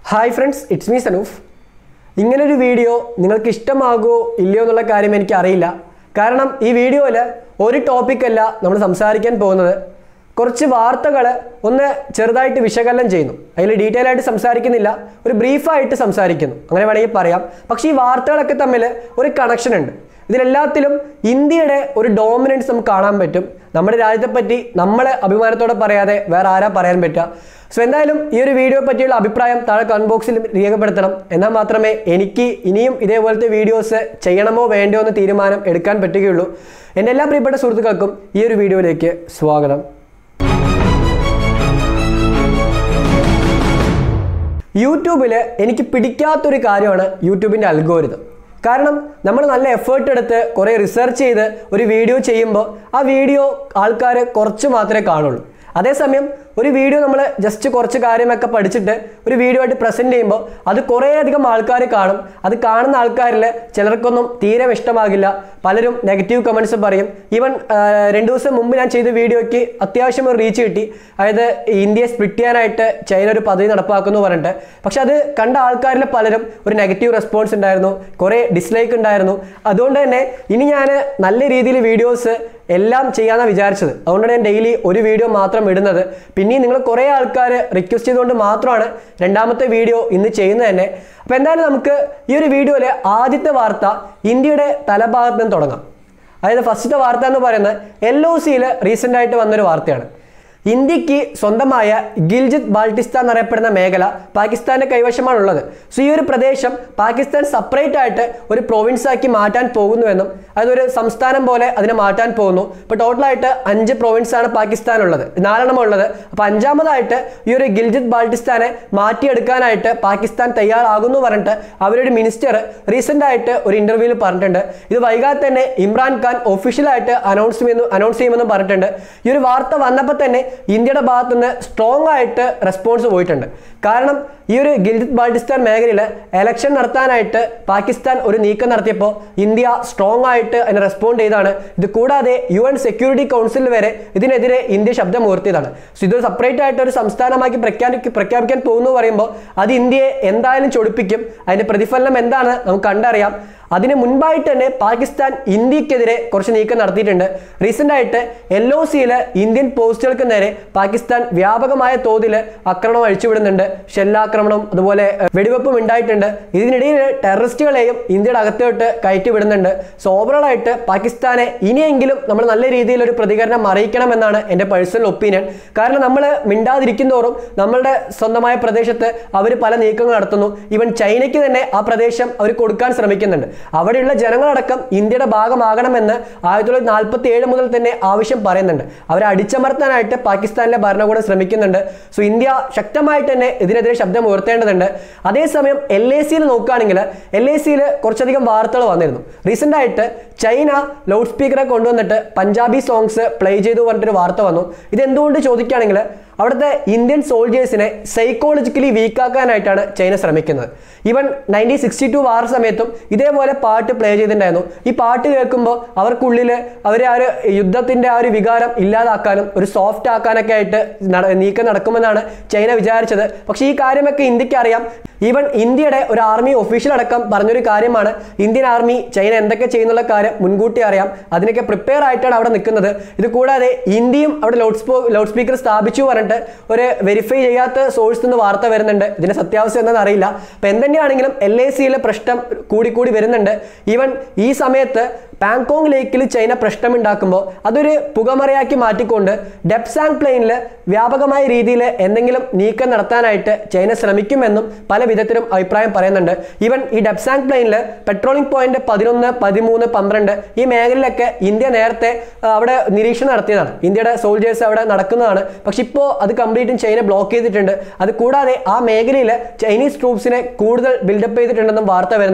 hi friends it's me Sanoof ഇങ്ങനൊരു video നിങ്ങൾക്ക് ഇഷ്ടമാകുമോ ഇല്ലയോ എന്നുള്ള കാര്യം എനിക്ക് അറിയില്ല കാരണം ഈ വീഡിയോയിൽ ഒരു ടോപ്പിക്കല്ല നമ്മൾ സംസാരിക്കാൻ പോകുന്നത് കുറച്ച് വാർത്തകൾ ഒന്ന് ചെറുതായിട്ട് വിശകലനം ചെയ്യുന്നു അതിൽ ഡീറ്റെയിൽ ആയിട്ട് സംസാരിക്കുന്നില്ല ഒരു ബ്രീഫായിട്ട് സംസാരിക്കുന്നു അങ്ങനെ വേണമെങ്കിൽ പറയാം പക്ഷേ ഈ വാർത്തകളൊക്കെ തമ്മിൽ ഒരു കണക്ഷൻ ഉണ്ട് ഇതിലെല്ലാത്തിലും ഇന്ത്യയുടെ ഒരു ഡോമിനൻസ് നമുക്ക് കാണാൻ പറ്റും നമ്മുടെ രാജ്യത്തെ പറ്റി നമ്മൾ അഭിമാനത്തോടെ പറയാതെ വേറെ ആരാ പറയാൻ പറ്റുക സോ എന്തായാലും ഈ ഒരു വീഡിയോ പറ്റിയുള്ള അഭിപ്രായം താഴെ കമന്റ് ബോക്സിൽ രേഖപ്പെടുത്തണം എന്നാൽ മാത്രമേ എനിക്ക് ഇനിയും ഇതേപോലത്തെ വീഡിയോസ് ചെയ്യണമോ വേണ്ടയോ എന്ന് തീരുമാനം എടുക്കാൻ പറ്റുകയുള്ളൂ എൻ്റെ എല്ലാ പ്രിയപ്പെട്ട സുഹൃത്തുക്കൾക്കും ഈ ഒരു വീഡിയോയിലേക്ക് സ്വാഗതം യൂട്യൂബിൽ എനിക്ക് പിടിക്കാത്തൊരു കാര്യമാണ് യൂട്യൂബിൻ്റെ അൽഗോരിതം കാരണം നമ്മൾ നല്ല എഫേർട്ട് എടുത്ത് കുറേ റിസർച്ച് ചെയ്ത് ഒരു വീഡിയോ ചെയ്യുമ്പോൾ ആ വീഡിയോ ആൾക്കാർ കുറച്ച് മാത്രമേ കാണുള്ളൂ അതേസമയം ഒരു വീഡിയോ നമ്മൾ ജസ്റ്റ് കുറച്ച് കാര്യമൊക്കെ പഠിച്ചിട്ട് ഒരു വീഡിയോ ആയിട്ട് പ്രസൻറ്റ് ചെയ്യുമ്പോൾ അത് കുറേയധികം ആൾക്കാർ കാണും അത് കാണുന്ന ആൾക്കാരിൽ ചിലർക്കൊന്നും തീരെ ഇഷ്ടമാകില്ല പലരും നെഗറ്റീവ് കമൻസ് പറയും ഈവൻ രണ്ട് ദിവസം മുമ്പ് ഞാൻ ചെയ്ത വീഡിയോയ്ക്ക് അത്യാവശ്യം ഒരു റീച്ച് കിട്ടി അതായത് ഇന്ത്യയെ സ്പ്ലിറ്റ് ചെയ്യാനായിട്ട് ചൈന ഒരു പദ്ധതി നടപ്പാക്കുന്നു പറഞ്ഞിട്ട് പക്ഷെ അത് കണ്ട ആൾക്കാരിൽ പലരും ഒരു നെഗറ്റീവ് റെസ്പോൺസ് ഉണ്ടായിരുന്നു കുറേ ഡിസ്ലൈക്ക് ഉണ്ടായിരുന്നു അതുകൊണ്ട് തന്നെ ഇനി ഞാൻ നല്ല രീതിയിൽ വീഡിയോസ് എല്ലാം ചെയ്യാമെന്നാണ് വിചാരിച്ചത് അതുകൊണ്ടാണ് ഞാൻ ഡെയിലി ഒരു വീഡിയോ മാത്രം ഇടുന്നത് പിന്നെയും നിങ്ങൾ കുറേ ആൾക്കാർ റിക്വസ്റ്റ് ചെയ്തുകൊണ്ട് മാത്രമാണ് രണ്ടാമത്തെ വീഡിയോ ഇന്ന് ചെയ്യുന്നത് തന്നെ അപ്പോൾ എന്തായാലും നമുക്ക് ഈ ഒരു വീഡിയോയിലെ ആദ്യത്തെ വാർത്ത ഇന്ത്യയുടെ തലഭാഗത്ത് നിന്ന് തുടങ്ങാം അതായത് ഫസ്റ്റത്തെ വാർത്ത എന്ന് പറയുന്നത് എൽ ഒ സിയിൽ റീസെൻ്റ് ആയിട്ട് വന്നൊരു വാർത്തയാണ് ഇന്ത്യക്ക് സ്വന്തമായ ഗിൽജിത് ബാൾട്ടിസ്ഥാൻ എന്നറിയപ്പെടുന്ന മേഖല പാകിസ്ഥാന്റെ കൈവശമാണുള്ളത് സോ ഈ ഒരു പ്രദേശം പാകിസ്ഥാൻ സെപ്പറേറ്റ് ആയിട്ട് ഒരു പ്രൊവിൻസ് ആക്കി മാറ്റാൻ പോകുന്നുവെന്നും അതൊരു സംസ്ഥാനം പോലെ അതിനെ മാറ്റാൻ പോകുന്നു ഇപ്പോൾ ടോട്ടലായിട്ട് അഞ്ച് പ്രൊവിൻസ് ആണ് പാകിസ്ഥാനുള്ളത് നാലെണ്ണം ഉള്ളത് അപ്പോൾ അഞ്ചാമതായിട്ട് ഈ ഒരു ഗിൽജിത് ബാൾട്ടിസ്ഥാനെ മാറ്റിയെടുക്കാനായിട്ട് പാകിസ്ഥാൻ തയ്യാറാകുന്നു പറഞ്ഞിട്ട് അവരൊരു മിനിസ്റ്റർ റീസെൻ്റ് ആയിട്ട് ഒരു ഇന്റർവ്യൂവിൽ പറഞ്ഞിട്ടുണ്ട് ഇത് വൈകാതെ തന്നെ ഇമ്രാൻഖാൻ ഒഫീഷ്യലായിട്ട് അനൗൺസ് ചെയ്യുമെന്ന് അനൗൺസ് ചെയ്യുമെന്ന് പറഞ്ഞിട്ടുണ്ട് ഈ ഒരു വാർത്ത വന്നപ്പോൾ തന്നെ ഇന്ത്യയുടെ ഭാഗത്തു നിന്ന് സ്ട്രോങ് ആയിട്ട് റെസ്പോൺസ് പോയിട്ടുണ്ട് കാരണം ഈ ഒരു ഗിൽജിത് ബാൾട്ടിസ്ഥാൻ മേഖലയിൽ എലക്ഷൻ നടത്താനായിട്ട് പാകിസ്ഥാൻ ഒരു നീക്കം നടത്തിയപ്പോൾ ഇന്ത്യ സ്ട്രോങ് ആയിട്ട് അതിന് റെസ്പോണ്ട് ചെയ്താണ് ഇത് കൂടാതെ യു എൻ സെക്യൂരിറ്റി കൗൺസിൽ വരെ ഇതിനെതിരെ ഇന്ത്യ ശബ്ദം ഉയർത്തിയതാണ് സോ ഇതൊരു സെപ്പറേറ്റ് ആയിട്ട് ഒരു സംസ്ഥാനമാക്കി പ്രഖ്യാപി പ്രഖ്യാപിക്കാൻ പോകുന്നു പറയുമ്പോൾ അത് ഇന്ത്യയെ എന്തായാലും ചൊടിപ്പിക്കും അതിന്റെ പ്രതിഫലനം എന്താണ് നമുക്ക് കണ്ടറിയാം അതിന് മുൻപായിട്ട് തന്നെ പാകിസ്ഥാൻ ഇന്ത്യക്കെതിരെ കുറച്ച് നീക്കം നടത്തിയിട്ടുണ്ട് റീസെന്റ് ആയിട്ട് എൽ ഒ സിയിൽ ഇന്ത്യൻ പോസ്റ്റുകൾക്ക് നേരെ പാകിസ്ഥാൻ വ്യാപകമായ തോതിൽ ആക്രമണം അഴിച്ചുവിടുന്നുണ്ട് ഷെല്ലാക്രമണം അതുപോലെ വെടിവെപ്പും ഉണ്ടായിട്ടുണ്ട് ഇതിനിടയിൽ ടെററിസ്റ്റുകളെയും ഇന്ത്യയുടെ അകത്തോട്ട് കയറ്റി വിടുന്നുണ്ട് സോ ഓവറോൾ ആയിട്ട് പാകിസ്ഥാനെ ഇനിയെങ്കിലും നമ്മൾ നല്ല രീതിയിൽ ഒരു പ്രതികരണം അറിയിക്കണമെന്നാണ് എൻ്റെ പേഴ്സണൽ ഒപ്പീനിയൻ കാരണം നമ്മൾ മിണ്ടാതിരിക്കുന്നതോറും നമ്മളുടെ സ്വന്തമായ പ്രദേശത്ത് അവർ പല നീക്കങ്ങൾ നടത്തുന്നു ഈവൻ ചൈനയ്ക്ക് തന്നെ ആ പ്രദേശം അവർ കൊടുക്കാൻ ശ്രമിക്കുന്നുണ്ട് അവിടെയുള്ള ജനങ്ങളടക്കം ഇന്ത്യയുടെ ഭാഗമാകണമെന്ന് ആയിരത്തി തൊള്ളായിരത്തി നാൽപ്പത്തി ഏഴ് മുതൽ തന്നെ ആവശ്യം പറയുന്നുണ്ട് അവരെ അടിച്ചമർത്താനായിട്ട് പാകിസ്ഥാനിലെ ഭരണകൂടം ശ്രമിക്കുന്നുണ്ട് സോ ഇന്ത്യ ശക്തമായിട്ട് തന്നെ ഇതിനെതിരെ ശബ്ദം ഉയർത്തേണ്ടതുണ്ട് അതേസമയം എൽ എ സിയിൽ നോക്കുകയാണെങ്കിൽ എൽ എ സിയിൽ കുറച്ചധികം വാർത്തകൾ വന്നിരുന്നു റീസെന്റ് ആയിട്ട് ചൈന ലൗഡ് സ്പീക്കറെ കൊണ്ടുവന്നിട്ട് പഞ്ചാബി സോങ്സ് പ്ലേ ചെയ്തു പറഞ്ഞിട്ടൊരു വാർത്ത വന്നു ഇത് എന്തുകൊണ്ട് ചോദിക്കുകയാണെങ്കിൽ അവിടുത്തെ ഇന്ത്യൻ സോൾജേഴ്സിനെ സൈക്കോളജിക്കലി വീക്കാക്കാനായിട്ടാണ് ചൈന ശ്രമിക്കുന്നത് even nineteen sixty two war സമയത്തും ഇതേപോലെ പാട്ട് പ്ലേ ചെയ്തിട്ടുണ്ടായിരുന്നു ഈ പാട്ട് കേൾക്കുമ്പോൾ അവർക്കുള്ളിൽ അവരെ ആ ഒരു യുദ്ധത്തിന്റെ ആ ഒരു വികാരം ഇല്ലാതാക്കാനും ഒരു സോഫ്റ്റ് ആക്കാനൊക്കെ ആയിട്ട് നീക്കം നടക്കുമെന്നാണ് ചൈന വിചാരിച്ചത് പക്ഷേ ഈ കാര്യമൊക്കെ ഇന്ത്യക്ക് അറിയാം ഈവൻ ഇന്ത്യയുടെ ഒരു ആർമി ഒഫീഷ്യൽ അടക്കം പറഞ്ഞൊരു കാര്യമാണ് ഇന്ത്യൻ ആർമി ചൈന എന്തൊക്കെ ചെയ്യുന്നുള്ള കാര്യം മുൻകൂട്ടി അറിയാം അതിനൊക്കെ പ്രിപ്പയർ ആയിട്ടാണ് അവിടെ നിൽക്കുന്നത് ഇത് കൂടാതെ ഇന്ത്യയും അവിടെ ലൗഡ് സ്പോ ലൗഡ് സ്പീക്കർ സ്ഥാപിച്ചു പറഞ്ഞിട്ട് ഒരു വെരിഫൈ ചെയ്യാത്ത സോഴ്സ് നിന്ന് വാർത്ത വരുന്നുണ്ട് ഇതിന്റെ സത്യാവസ്ഥ എന്താണെന്ന് അറിയില്ല അപ്പം എന്തുതന്നെയാണെങ്കിലും എൽ ഐ സിയിലെ പ്രശ്നം കൂടിക്കൂടി വരുന്നുണ്ട് ഈവൻ ഈ സമയത്ത് പാങ്കോങ് ലേക്കിൽ ചൈന പ്രശ്നമുണ്ടാക്കുമ്പോൾ അതൊരു പുകമറയാക്കി മാറ്റിക്കൊണ്ട് ഡെപ്സാങ് പ്ലെയിനിൽ വ്യാപകമായ രീതിയിൽ എന്തെങ്കിലും നീക്കം നടത്താനായിട്ട് ചൈന ശ്രമിക്കുമെന്നും പല വിധത്തിലും അഭിപ്രായം പറയുന്നുണ്ട് ഈവൻ ഈ ഡെപ്സാങ് പ്ലെയിനിൽ പെട്രോളിംഗ് പോയിന്റ് പതിനൊന്ന് പതിമൂന്ന് പന്ത്രണ്ട് ഈ മേഖലയിലൊക്കെ ഇന്ത്യ നേരത്തെ അവിടെ നിരീക്ഷണം നടത്തിയതാണ് ഇന്ത്യയുടെ സോൾജേഴ്സ് അവിടെ നടക്കുന്നതാണ് പക്ഷെ ഇപ്പോൾ അത് കംപ്ലീറ്റും ചൈന ബ്ലോക്ക് ചെയ്തിട്ടുണ്ട് അത് കൂടാതെ ആ മേഖലയിൽ ചൈനീസ് ട്രൂപ്സിനെ കൂടുതൽ ബിൽഡപ്പ് ചെയ്തിട്ടുണ്ടെന്നും വാർത്ത വരുന്നുണ്ട്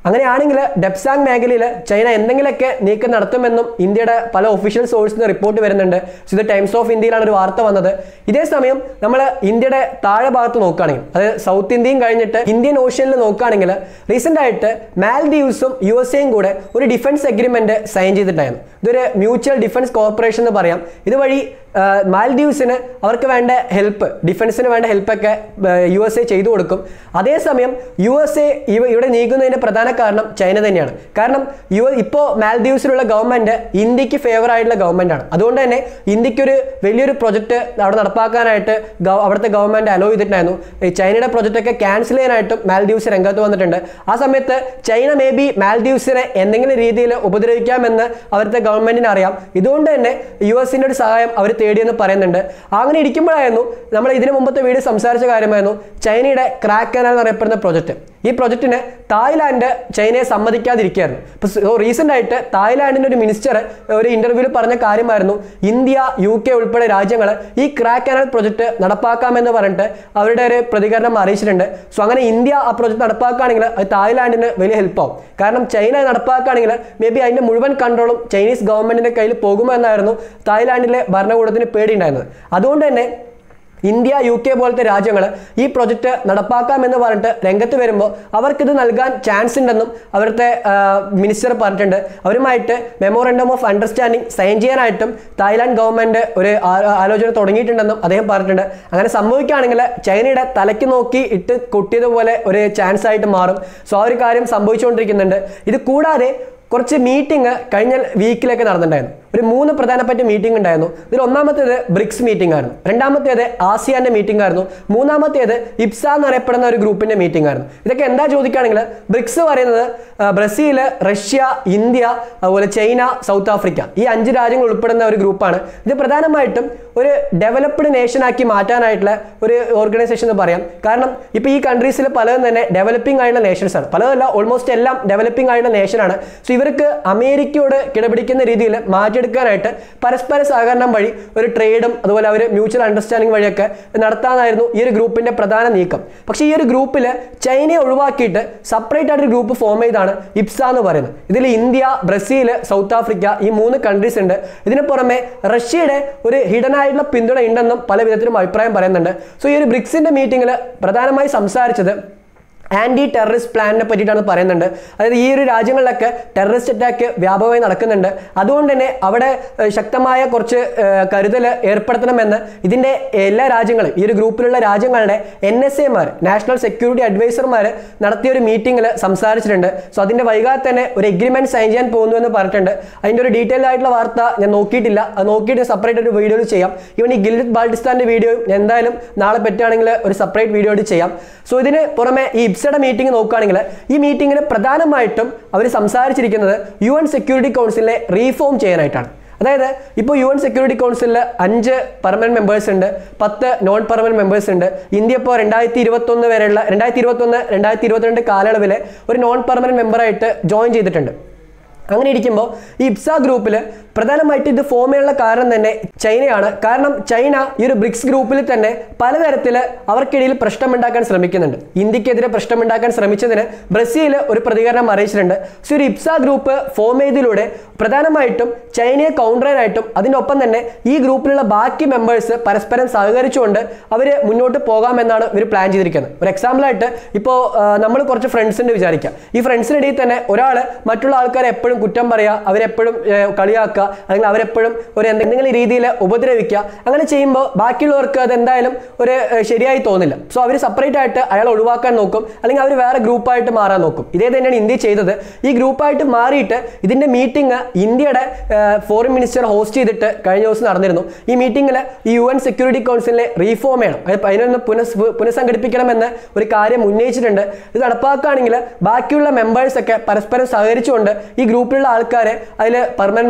അങ്ങനെയാണെങ്കിൽ ഡെപ്സാങ് മേഖലയിൽ ചൈന എന്തെങ്കിലുമൊക്കെ നീക്കം നടത്തുമെന്നും ഇന്ത്യയുടെ പല ഒഫീഷ്യൽ സോഴ്സിൽ നിന്ന് റിപ്പോർട്ട് വരുന്നുണ്ട് സോ ഇത് ടൈംസ് ഓഫ് ഇന്ത്യയിലാണ് ഒരു വാർത്ത വന്നത് ഇതേ സമയം നമ്മൾ ഇന്ത്യയുടെ താഴെ ഭാഗത്ത് നോക്കുകയാണെങ്കിൽ അതായത് സൗത്ത് ഇന്ത്യയും കഴിഞ്ഞിട്ട് ഇന്ത്യൻ ഓഷ്യനിൽ നോക്കുകയാണെങ്കിൽ റീസെന്റ് ആയിട്ട് മാൽദീവ്സും യു എസ് എയും കൂടെ ഒരു ഡിഫൻസ് എഗ്രിമെന്റ് സൈൻ ചെയ്തിട്ടായിരുന്നു ഇതൊരു മ്യൂച്വൽ ഡിഫൻസ് കോർപ്പറേഷൻ എന്ന് പറയാം ഇതുവഴി ആ, മാൽദീവ്സിന് അവർക്ക് വേണ്ട ഹെൽപ്പ് ഡിഫൻസിന് വേണ്ട ഹെൽപ്പൊക്കെ യു എസ് എ ചെയ്തു കൊടുക്കും അതേസമയം യു എസ് എ ഇവിടെ നീങ്ങുന്നതിന്റെ പ്രധാന കാരണം ചൈന തന്നെയാണ് കാരണം യു ഇപ്പോൾ മാൽദീവ്സിലുള്ള ഗവൺമെന്റ് ഇന്ത്യക്ക് ഫേവർ ആയിട്ടുള്ള ഗവൺമെന്റ് ആണ് അതുകൊണ്ട് തന്നെ ഇന്ത്യക്കൊരു വലിയൊരു പ്രൊജക്ട് അവിടെ നടപ്പാക്കാനായിട്ട് ഗവ- അവിടുത്തെ ഗവൺമെന്റ് അലോ ചെയ്തിട്ടുണ്ടായിരുന്നു ഈ ചൈനയുടെ പ്രൊജക്റ്റ് ഒക്കെ ക്യാൻസൽ ചെയ്യാനായിട്ടും മാൽദീവ്സ് രംഗത്ത് വന്നിട്ടുണ്ട് ആ സമയത്ത് ചൈന മേ ബി മാൽദീവ്സിനെ എന്തെങ്കിലും രീതിയിൽ ഉപദ്രവിക്കാമെന്ന് അവിടുത്തെ ഗവൺമെന്റിന് അറിയാം ഇതുകൊണ്ട് തന്നെ യു എസിന്റെ ഒരു സഹായം അവർ തേടിയെന്ന് പറയുന്നുണ്ട് അങ്ങനെ ഇരിക്കുമ്പോഴായിരുന്നു നമ്മൾ ഇതിനു മുമ്പത്തെ വീഡിയോ സംസാരിച്ച കാര്യമായിരുന്നു ചൈനയുടെ ക്രാക്ക് കനാൽ എന്നറിയപ്പെടുന്ന പ്രൊജക്ട് ഈ പ്രൊജക്ടിന് തായ്ലാന്റ് ചൈനയെ സമ്മതിക്കാതിരിക്കുകയായിരുന്നു ഇപ്പോൾ റീസെന്റ് ആയിട്ട് തായ്ലാന്റിന്റെ ഒരു മിനിസ്റ്റർ ഒരു ഇന്റർവ്യൂവിൽ പറഞ്ഞ കാര്യമായിരുന്നു ഇന്ത്യ യു കെ ഉൾപ്പെടെ രാജ്യങ്ങൾ ഈ ക്രാക്ക് കനാൽ പ്രൊജക്ട് നടപ്പാക്കാമെന്ന് പറഞ്ഞിട്ട് അവരുടെ ഒരു പ്രതികരണം അറിയിച്ചിട്ടുണ്ട് സോ അങ്ങനെ ഇന്ത്യ ആ പ്രൊജക്ട് നടപ്പാക്കുകയാണെങ്കിൽ അത് തായ്ലാന്റിന് വലിയ ഹെൽപ്പാവും കാരണം ചൈന അത് നടപ്പാക്കുകയാണെങ്കിൽ മേ ബി അതിന്റെ മുഴുവൻ കൺട്രോളും ചൈനീസ് ഗവൺമെന്റിന്റെ കയ്യിൽ പോകുമോ എന്നായിരുന്നു തായ്ലാന്റിലെ ഭരണകൂടത്തിന് പേടിയുണ്ടായിരുന്നത് അതുകൊണ്ട് തന്നെ ഇന്ത്യ യു കെ പോലത്തെ രാജ്യങ്ങൾ ഈ പ്രൊജക്റ്റ് നടപ്പാക്കാമെന്ന് പറഞ്ഞിട്ട് രംഗത്ത് വരുമ്പോൾ അവർക്കിത് നൽകാൻ ചാൻസ് ഉണ്ടെന്നും അവിടുത്തെ മിനിസ്റ്റർ പറഞ്ഞിട്ടുണ്ട് അവരുമായിട്ട് മെമ്മോറണ്ടം ഓഫ് അണ്ടർസ്റ്റാൻഡിംഗ് സൈൻ ചെയ്യാനായിട്ടും തായ്ലാൻഡ് ഗവൺമെന്റ് ഒരു ആ- ആലോചന തുടങ്ങിയിട്ടുണ്ടെന്നും അദ്ദേഹം പറഞ്ഞിട്ടുണ്ട് അങ്ങനെ സംഭവിക്കുകയാണെങ്കിൽ ചൈനയുടെ തലയ്ക്ക് നോക്കി ഇട്ട് കൊട്ടിയതുപോലെ ഒരു ചാൻസ് ആയിട്ട് മാറും സോ ആ ഒരു കാര്യം സംഭവിച്ചുകൊണ്ടിരിക്കുന്നുണ്ട് ഇത് കൂടാതെ കുറച്ച് മീറ്റിംഗ് കഴിഞ്ഞ വീക്കിലൊക്കെ നടന്നിട്ടുണ്ടായിരുന്നു ഒരു മൂന്ന് പ്രധാനപ്പെട്ട മീറ്റിംഗ് ഉണ്ടായിരുന്നു ഇതിൽ ഒന്നാമത്തേത് ബ്രിക്സ് മീറ്റിംഗ് ആയിരുന്നു രണ്ടാമത്തേത് ആസിയാന്റെ മീറ്റിംഗ് ആയിരുന്നു മൂന്നാമത്തേത് ഇപ്സ എന്നറിയപ്പെടുന്ന ഒരു ഗ്രൂപ്പിന്റെ മീറ്റിംഗ് ആയിരുന്നു ഇതൊക്കെ എന്താ ചോദിക്കുകയാണെങ്കിൽ ബ്രിക്സ് പറയുന്നത് ആ, ബ്രസീൽ റഷ്യ ഇന്ത്യ അതുപോലെ ചൈന സൗത്ത് ആഫ്രിക്ക ഈ അഞ്ച് രാജ്യങ്ങൾ ഉൾപ്പെടുന്ന ഒരു ഗ്രൂപ്പാണ് ഇത് പ്രധാനമായിട്ടും ഒരു ഡെവലപ്ഡ് നേഷൻ ആക്കി മാറ്റാനായിട്ടുള്ള ഒരു ഓർഗനൈസേഷൻ എന്ന് പറയാം കാരണം ഇപ്പോൾ ഈ കൺട്രീസിൽ പലതും തന്നെ ഡെവലപ്പിംഗ് ആയിട്ടുള്ള നേഷൻസ് ആണ് പലതല്ല ഓൾമോസ്റ്റ് എല്ലാം ഡെവലപ്പിംഗ് ആയിട്ടുള്ള നേഷനാണ് സോ ഇവർക്ക് അമേരിക്കയോട് കിടപിടിക്കുന്ന രീതിയിൽ മാറ്റിയെടുക്കാനായിട്ട് പരസ്പര സഹകരണം വഴി ഒരു ട്രേഡും അതുപോലെ അവർ മ്യൂച്വൽ അണ്ടർസ്റ്റാൻഡിംഗ് വഴിയൊക്കെ നടത്താനായിരുന്നു ഈ ഒരു ഗ്രൂപ്പിന്റെ പ്രധാന നീക്കം പക്ഷേ ഈ ഒരു ഗ്രൂപ്പിൽ ചൈനയെ ഒഴിവാക്കിയിട്ട് സെപ്പറേറ്റ് ആയിട്ട് ഒരു ഗ്രൂപ്പ് ഫോം ചെയ്താണ് ഇപ്സ എന്ന് പറയുന്നത് ഇതിൽ ഇന്ത്യ ബ്രസീൽ സൗത്ത് ആഫ്രിക്ക ഈ മൂന്ന് കൺട്രീസ് ഉണ്ട് ഇതിന് പുറമെ റഷ്യയുടെ ഒരു ഹിഡൻ ആയിട്ടുള്ള പിന്തുണ ഉണ്ടെന്നും പല വിധത്തിലും അഭിപ്രായം പറയുന്നുണ്ട് സോ ഈ ഒരു ബ്രിക്സിന്റെ മീറ്റിംഗിൽ പ്രധാനമായി സംസാരിച്ചത് ആന്റി ടെററിസ്റ്റ് പ്ലാനിനെ പറ്റിയിട്ടാണ് പറയുന്നുണ്ട് അതായത് ഈ ഒരു രാജ്യങ്ങളിലൊക്കെ ടെററിസ്റ്റ് അറ്റാക്ക് വ്യാപകമായി നടക്കുന്നുണ്ട് അതുകൊണ്ട് തന്നെ അവിടെ ഏഹ്, ശക്തമായ കുറച്ച് കരുതൽ ഏർപ്പെടുത്തണമെന്ന് ഇതിൻ്റെ എല്ലാ രാജ്യങ്ങളും ഈ ഒരു ഗ്രൂപ്പിലുള്ള രാജ്യങ്ങളുടെ എൻ എസ് എമാർ നാഷണൽ സെക്യൂരിറ്റി അഡ്വൈസർമാർ നടത്തിയ ഒരു മീറ്റിംഗിൽ സംസാരിച്ചിട്ടുണ്ട് സോ അതിൻ്റെ വൈകാതെ തന്നെ ഒരു എഗ്രിമെന്റ് സൈൻ ചെയ്യാൻ പോകുന്നു എന്ന് പറഞ്ഞിട്ടുണ്ട് അതിൻ്റെ ഒരു ഡീറ്റെയിൽ ആയിട്ടുള്ള വാർത്ത ഞാൻ നോക്കിയിട്ടില്ല അത് നോക്കിയിട്ട് സെപ്പറേറ്റ് ഒരു വീഡിയോ ചെയ്യാം ഈവൻ ഈ ഗിൽഡിത് ബാൾട്ടിസ്ഥാന്റെ വീഡിയോ ഞാൻ എന്തായാലും നാളെ പറ്റുകയാണെങ്കിൽ ഒരു സെപ്പറേറ്റ് വീഡിയോ ചെയ്യാം സോ ഇതിന് പുറമെ ഈ ഇപ്സയുടെ മീറ്റിംഗ് നോക്കുകയാണെങ്കിൽ ഈ മീറ്റിംഗിന് പ്രധാനമായിട്ടും അവർ സംസാരിച്ചിരിക്കുന്നത് യു എൻ സെക്യൂരിറ്റി കൗൺസിലിനെ റീഫോം ചെയ്യാനായിട്ടാണ് അതായത് ഇപ്പോൾ യു എൻ സെക്യൂരിറ്റി കൗൺസിലിൽ അഞ്ച് പെർമനന്റ് മെമ്പേഴ്സ് ഉണ്ട് പത്ത് നോൺ പെർമനന്റ് മെമ്പേഴ്സ് ഉണ്ട് ഇന്ത്യ ഇപ്പോൾ രണ്ടായിരത്തി ഇരുപത്തൊന്ന് വരെയുള്ള രണ്ടായിരത്തി ഇരുപത്തൊന്ന് രണ്ടായിരത്തി ഇരുപത്തിരണ്ട് കാലയളവിൽ ഒരു നോൺ പെർമനന്റ് മെമ്പറായിട്ട് ജോയിൻ ചെയ്തിട്ടുണ്ട് അങ്ങനെ ഇരിക്കുമ്പോൾ ഈ ഇപ്സ ഗ്രൂപ്പിൽ പ്രധാനമായിട്ട് ഇത് ഫോം ചെയ്യാനുള്ള കാരണം തന്നെ ചൈനയാണ് കാരണം ചൈന ഈ ഒരു ബ്രിക്സ് ഗ്രൂപ്പിൽ തന്നെ പലതരത്തിൽ അവർക്കിടയിൽ പ്രശ്നമുണ്ടാക്കാൻ ശ്രമിക്കുന്നുണ്ട് ഇന്ത്യക്കെതിരെ പ്രശ്നമുണ്ടാക്കാൻ ശ്രമിച്ചതിന് ബ്രസീൽ ഒരു പ്രതികരണം അറിയിച്ചിട്ടുണ്ട് സോ ഒരു ഇപ്സ ഗ്രൂപ്പ് ഫോം ചെയ്തതിലൂടെ പ്രധാനമായിട്ടും ചൈനയെ കൗണ്ടർ ചെയ്യാനായിട്ടും അതിൻ്റെ ഒപ്പം തന്നെ ഈ ഗ്രൂപ്പിലുള്ള ബാക്കി മെമ്പേഴ്സ് പരസ്പരം സഹകരിച്ചുകൊണ്ട് അവർ മുന്നോട്ട് പോകാമെന്നാണ് ഇവർ പ്ലാൻ ചെയ്തിരിക്കുന്നത് ഒരു എക്സാമ്പിളായിട്ട് ഇപ്പോൾ നമ്മൾ കുറച്ച് ഫ്രണ്ട്സിൻ്റെ വിചാരിക്കാം ഈ ഫ്രണ്ട്സിനിടയിൽ തന്നെ ഒരാൾ മറ്റുള്ള ആൾക്കാരെ എപ്പോഴും കുറ്റം പറയുക അവരെപ്പോഴും ഏഹ്, കളിയാക്കുക അല്ലെങ്കിൽ അവരെപ്പോഴും ഒരു എന്തെങ്കിലും രീതിയിൽ ഉപദ്രവിക്കുക അങ്ങനെ ചെയ്യുമ്പോൾ ബാക്കിയുള്ളവർക്ക് അത് എന്തായാലും ഒരു ഏഹ്, ശരിയായി തോന്നില്ല സോ അവർ സെപ്പറേറ്റ് ആയിട്ട് അയാളെ ഒഴിവാക്കാൻ നോക്കും അല്ലെങ്കിൽ അവർ വേറെ ഗ്രൂപ്പായിട്ട് മാറാൻ നോക്കും ഇതേ തന്നെയാണ് ഇന്ത്യ ചെയ്തത് ഈ ഗ്രൂപ്പായിട്ട് മാറിയിട്ട് ഇതിന്റെ മീറ്റിംഗ് ഇന്ത്യയുടെ ഫോറിൻ മിനിസ്റ്റർ ഹോസ്റ്റ് ചെയ്തിട്ട് കഴിഞ്ഞ ദിവസം നടന്നിരുന്നു ഈ മീറ്റിംഗിൽ ഈ യു എൻ സെക്യൂരിറ്റി കൗൺസിലിനെ റീഫോം ചെയ്യണം അത് അതിനൊന്ന് പുനഃ പുനഃസംഘടിപ്പിക്കണമെന്ന് ഒരു കാര്യം ഉന്നയിച്ചിട്ടുണ്ട് ഇത് നടപ്പാക്കുകയാണെങ്കിൽ ബാക്കിയുള്ള മെമ്പേഴ്സ് ഒക്കെ പരസ്പരം സഹകരിച്ചുകൊണ്ട് ഈ ഗ്രൂപ്പിലുള്ള ആൾക്കാരെ അതിൽ പെർമനന്റ് മെമ്പറോ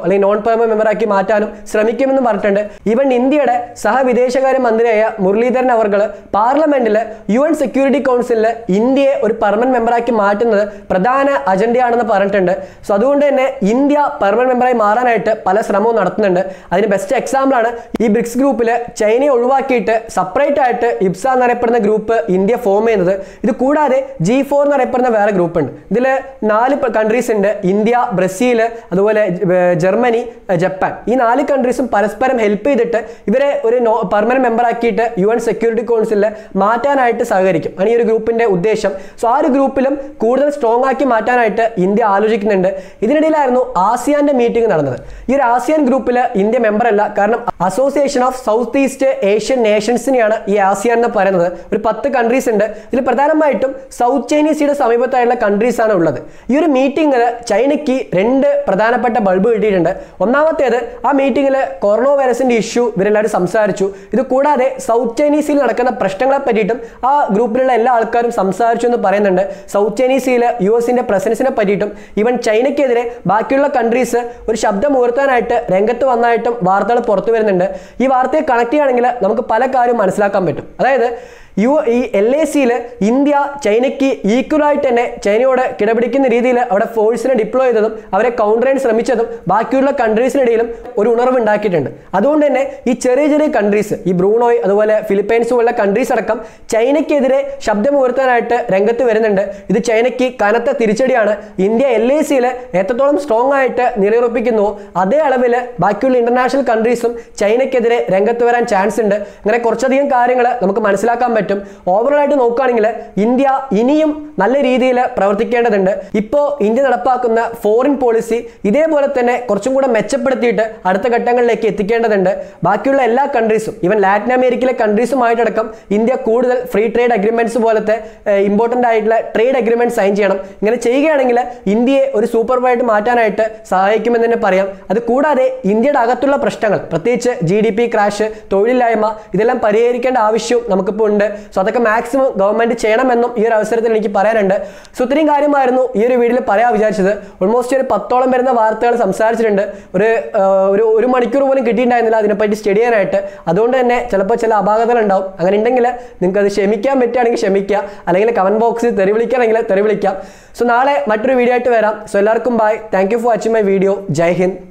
അല്ലെങ്കിൽ നോൺ പെർമനന്റ് മെമ്പറാക്കി മാറ്റാനും ശ്രമിക്കുമെന്നും പറഞ്ഞിട്ടുണ്ട് ഈവൻ ഇന്ത്യയുടെ സഹവിദേശകാര്യ മന്ത്രിയായ മുരളീധരൻ അവർകൾ പാർലമെന്റിൽ യു എൻ സെക്യൂരിറ്റി കൗൺസിലിൽ ഇന്ത്യയെ ഒരു പെർമനന്റ് മെമ്പറാക്കി മാറ്റുന്നത് പ്രധാന അജണ്ടയാണെന്ന് പറഞ്ഞിട്ടുണ്ട് സോ അതുകൊണ്ട് തന്നെ ഇന്ത്യ പെർമനന്റ് മെമ്പറായി മാറാനായിട്ട് പല ശ്രമവും നടത്തുന്നുണ്ട് അതിന് ബെസ്റ്റ് എക്സാമ്പിൾ ആണ് ഈ ബ്രിക്സ് ഗ്രൂപ്പിൽ ചൈനയെ ഒഴിവാക്കിയിട്ട് സെപ്പറേറ്റ് ആയിട്ട് ഇബ്സ എന്നറിയപ്പെടുന്ന ഗ്രൂപ്പ് ഇന്ത്യ ഫോം ചെയ്യുന്നത് ഇത് കൂടാതെ ജി ഫോർ എന്നറിയപ്പെടുന്ന വേറെ ഗ്രൂപ്പ് ഉണ്ട് ഇതിൽ നാല് കൺട്രീസ് ഉണ്ട് ഇന്ത്യ ബ്രസീൽ അതുപോലെ ഏർ ജർമ്മനി ഏർ ജപ്പാൻ ഈ നാല് കൺട്രീസും പരസ്പരം ഹെൽപ്പ് ചെയ്തിട്ട് ഇവരെ ഒരു നോ പെർമനന്റ് മെമ്പർ ആക്കിയിട്ട് യു എൻ സെക്യൂരിറ്റി കൗൺസിലിൽ മാറ്റാനായിട്ട് സഹകരിക്കും ആണ് ഈ ഒരു ഗ്രൂപ്പിന്റെ ഉദ്ദേശം സോ ആ ഒരു ഗ്രൂപ്പിലും കൂടുതൽ സ്ട്രോങ് ആക്കി മാറ്റാനായിട്ട് ഇന്ത്യ ആലോചിക്കുന്നുണ്ട് ഇതിനിടയിലായിരുന്നു ആസിയാന്റെ മീറ്റിംഗ് നടന്നത് ഈ ഒരു ആസിയാൻ ഗ്രൂപ്പിൽ ഇന്ത്യ മെമ്പർ അല്ല കാരണം association of South East Asian നേഷൻസിനെയാണ് ഈ ആസിയാൻ എന്ന് പറയുന്നത് ഒരു പത്ത് കൺട്രീസ് ഉണ്ട് ഇതിൽ പ്രധാനമായിട്ടും സൗത്ത് ചൈനീസിയുടെ സമീപത്തായുള്ള കൺട്രീസ് ആണ് ഉള്ളത് ഈ ഒരു മീറ്റിംഗിൽ ചൈനയ്ക്ക് രണ്ട് പ്രധാനപ്പെട്ട ബൾബ് കിട്ടിയിട്ടുണ്ട് ഒന്നാമത്തേത് ആ മീറ്റിംഗിൽ കൊറോണ വൈറസിന്റെ ഇഷ്യൂ ഇവരെല്ലാവരും സംസാരിച്ചു ഇത് കൂടാതെ സൗത്ത് ചൈനീസിൽ നടക്കുന്ന പ്രശ്നങ്ങളെ പറ്റിയിട്ടും ആ ഗ്രൂപ്പിലുള്ള എല്ലാ ആൾക്കാരും സംസാരിച്ചു എന്ന് പറയുന്നുണ്ട് സൗത്ത് ചൈനീസിൽ യു എസിന്റെ പ്രസൻസിനെ പറ്റിയിട്ടും ഈവൻ ചൈനയ്ക്കെതിരെ ബാക്കിയുള്ള കൺട്രീസ് ഒരു ശബ്ദം ഉയർത്താനായിട്ട് രംഗത്ത് വന്നായിട്ടും വാർത്തകൾ പുറത്തു വരുന്നുണ്ട് ഈ വാർത്തയെ കണക്ട് ചെയ്യുകയാണെങ്കിൽ നമുക്ക് പല കാര്യവും മനസ്സിലാക്കാൻ പറ്റും അതായത് യു ഈ എൽ എ സിയിൽ ഇന്ത്യ ചൈനയ്ക്ക് ഈക്വൽ ആയിട്ട് തന്നെ ചൈനയോട് കിടപിടിക്കുന്ന രീതിയിൽ അവിടെ ഫോഴ്സിനെ ഡിപ്ലോയ് ചെയ്തതും അവരെ കൗണ്ടർ ചെയ്യാൻ ശ്രമിച്ചതും ബാക്കിയുള്ള കൺട്രീസിനിടയിലും ഒരു ഉണർവ് ഉണ്ടാക്കിയിട്ടുണ്ട് അതുകൊണ്ട് തന്നെ ഈ ചെറിയ ചെറിയ കൺട്രീസ് ഈ ബ്രൂണോയ് അതുപോലെ ഫിലിപ്പൈൻസ് പോലുള്ള കൺട്രീസ് അടക്കം ചൈനയ്ക്കെതിരെ ശബ്ദം ഉയർത്താനായിട്ട് രംഗത്ത് വരുന്നുണ്ട് ഇത് ചൈനയ്ക്ക് കനത്ത തിരിച്ചടിയാണ് ഇന്ത്യ എൽ എ സിയിൽ എത്രത്തോളം സ്ട്രോങ് ആയിട്ട് നിലയുറപ്പിക്കുന്നുവോ അതേ അളവിൽ ബാക്കിയുള്ള ഇന്റർനാഷണൽ കൺട്രീസും ചൈനയ്ക്കെതിരെ രംഗത്ത് വരാൻ ചാൻസ് ഉണ്ട് അങ്ങനെ കുറച്ചധികം കാര്യങ്ങൾ നമുക്ക് മനസ്സിലാക്കാൻ പറ്റും ഓവറോൾ ആയിട്ട് നോക്കുകയാണെങ്കിൽ ഇന്ത്യ ഇനിയും നല്ല രീതിയിൽ പ്രവർത്തിക്കേണ്ടതുണ്ട് ഇപ്പോൾ ഇന്ത്യ നടപ്പാക്കുന്ന ഫോറിൻ പോളിസി ഇതേപോലെ തന്നെ കുറച്ചും കൂടെ മെച്ചപ്പെടുത്തിയിട്ട് അടുത്ത ഘട്ടങ്ങളിലേക്ക് എത്തിക്കേണ്ടതുണ്ട് ബാക്കിയുള്ള എല്ലാ കൺട്രീസും ഈവൻ ലാറ്റിൻ അമേരിക്കയിലെ കൺട്രീസുമായിട്ടടക്കം ഇന്ത്യ കൂടുതൽ ഫ്രീ ട്രേഡ് അഗ്രിമെന്റ്സ് പോലത്തെ ഇമ്പോർട്ടൻ്റ് ആയിട്ടുള്ള ട്രേഡ് അഗ്രിമെന്റ് സൈൻ ചെയ്യണം ഇങ്ങനെ ചെയ്യുകയാണെങ്കിൽ ഇന്ത്യയെ ഒരു സൂപ്പർ ആയിട്ട് മാറ്റാനായിട്ട് സഹായിക്കുമെന്ന് തന്നെ പറയാം അത് കൂടാതെ ഇന്ത്യയുടെ അകത്തുള്ള പ്രശ്നങ്ങൾ പ്രത്യേകിച്ച് ജി ഡി പി ക്രാഷ് തൊഴിലില്ലായ്മ ഇതെല്ലാം പരിഹരിക്കേണ്ട ആവശ്യവും നമുക്കിപ്പോൾ ഉണ്ട് സോ അതൊക്കെ മാക്സിമം ഗവൺമെന്റ് ചെയ്യണമെന്നും ഈ ഒരു അവസരത്തിൽ എനിക്ക് പറയാനുണ്ട് സോ ഇത്രയും കാര്യമായിരുന്നു ഈ ഒരു വീഡിയോയിൽ പറയാൻ വിചാരിച്ചത് ഓൾമോസ്റ്റ് ഒരു പത്തോളം വരുന്ന വാർത്തകൾ സംസാരിച്ചിട്ടുണ്ട് ഒരു ആ, ഒരു ഒരു മണിക്കൂർ പോലും കിട്ടിയിട്ടുണ്ടായിരുന്നില്ല അതിനെപ്പറ്റി സ്റ്റഡി ചെയ്യാനായിട്ട് അതുകൊണ്ട് തന്നെ ചിലപ്പോൾ ചില അപാകതകൾ ഉണ്ടാവും അങ്ങനെ ഉണ്ടെങ്കിൽ നിങ്ങൾക്ക് അത് ക്ഷമിക്കാൻ പറ്റുകയാണെങ്കിൽ ക്ഷമിക്കുക അല്ലെങ്കിൽ കമന്റ് ബോക്സിൽ തെറി വിളിക്കുകയാണെങ്കിൽ തെറി വിളിക്കാം സോ നാളെ മറ്റൊരു വീഡിയോ ആയിട്ട് വരാം സോ എല്ലാവർക്കും bye thank you for watching my video Jai Hind